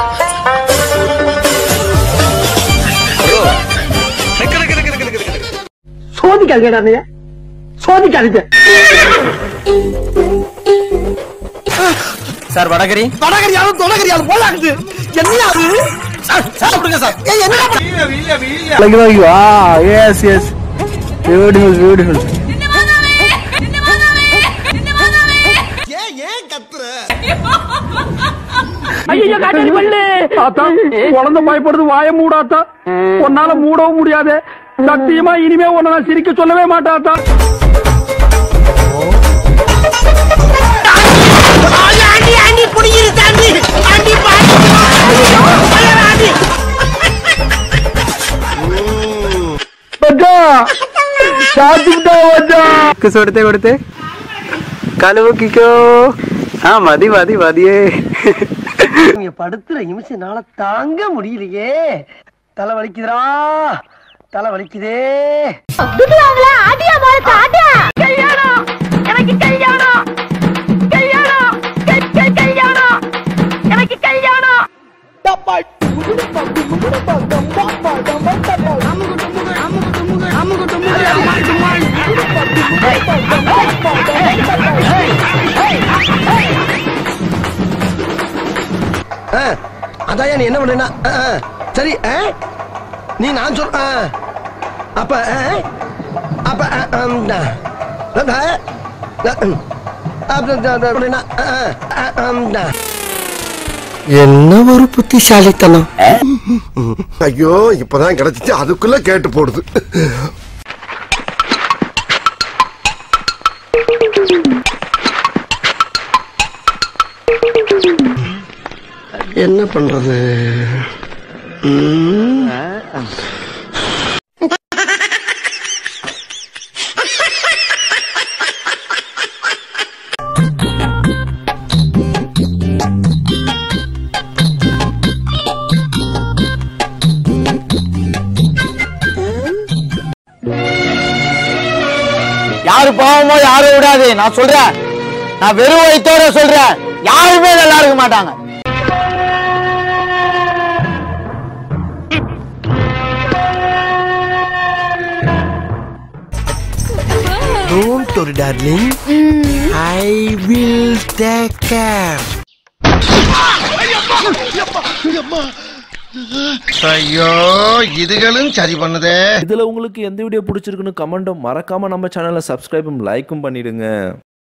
சோதிக்காதீங்கடா நீ சோதிக்காதீங்க சார் வடகரி வடகரியாலும் தொடகரியாலும் போலாக்குது என்ன அது சாப்பிடுங்க சார் ஏய், என்னடா like like wow yes yes beautiful beautiful ஐயோ காட்டாடி பல்லு ஆத்தா குழந்தை பயப்படுது வாய மூடாத்தா உன்னால மூடவும் முடியாது சத்தியமா இனிமே உன்னை நான் சிரிக்க சொல்லவே மாட்டாத்தா ஆண்டி ஆண்டி புடிங்கிரு தாண்டி ஆண்டி பாடி ஆண்டி சாத்திட்டா வச்சா കൊടുത്തേ കൊടുത്തേ കാല് പൊക്കിക്കോ ആ മതി മതി മതിയേ நீங்க படுத்துற நிமிஷம்னால தாங்க முடியலையே தலை வலிக்குதுடா தலை வலிக்குதே துட்டுவாங்களா ஆட்டியா மாலத்த ஆட்டியா கல்யாணம் எனக்கு கல்யாணம் கல்யாணம் கல்- கல்- கல்யாணம் எனக்கு கல்யாணம் ஆ, அதாயா நீ என்ன பண்றேன்னா ஆ, ஆ, சரி ஆ? நீ நான் சொல் ஆ. அப்ப ஆ? அப்ப ஆ, ஆம், ஆ. ஆ, ஆ, ம். அப்ப, ஆ, ஆ, பண்றேன்னா, ஆ, ஆ, ஆம், ஆ. என்ன ஒரு புத்திசாலித்தனம் ஐயோ இப்பதான் கிடைச்சிச்சு அதுக்குள்ள கேட்டு போடுது என்ன பண்றது ம். யாரு பாவமோ யாரும் விடாது நான் சொல்றேன் நான் வெறும் வயித்தோட சொல்றேன் யாருமே நல்லா இருக்க மாட்டாங்க Don't worry, darling. I will take care. ஐயோ இதுகளும் சரி பண்ணுதே இதுல உங்களுக்கு எந்த வீடியோ பிடிச்சிருக்குன்னு கமெண்ட்டும் மறக்காம நம்ம சேனலை சப்ஸ்கிரைபும் லைக்கும் பண்ணிடுங்க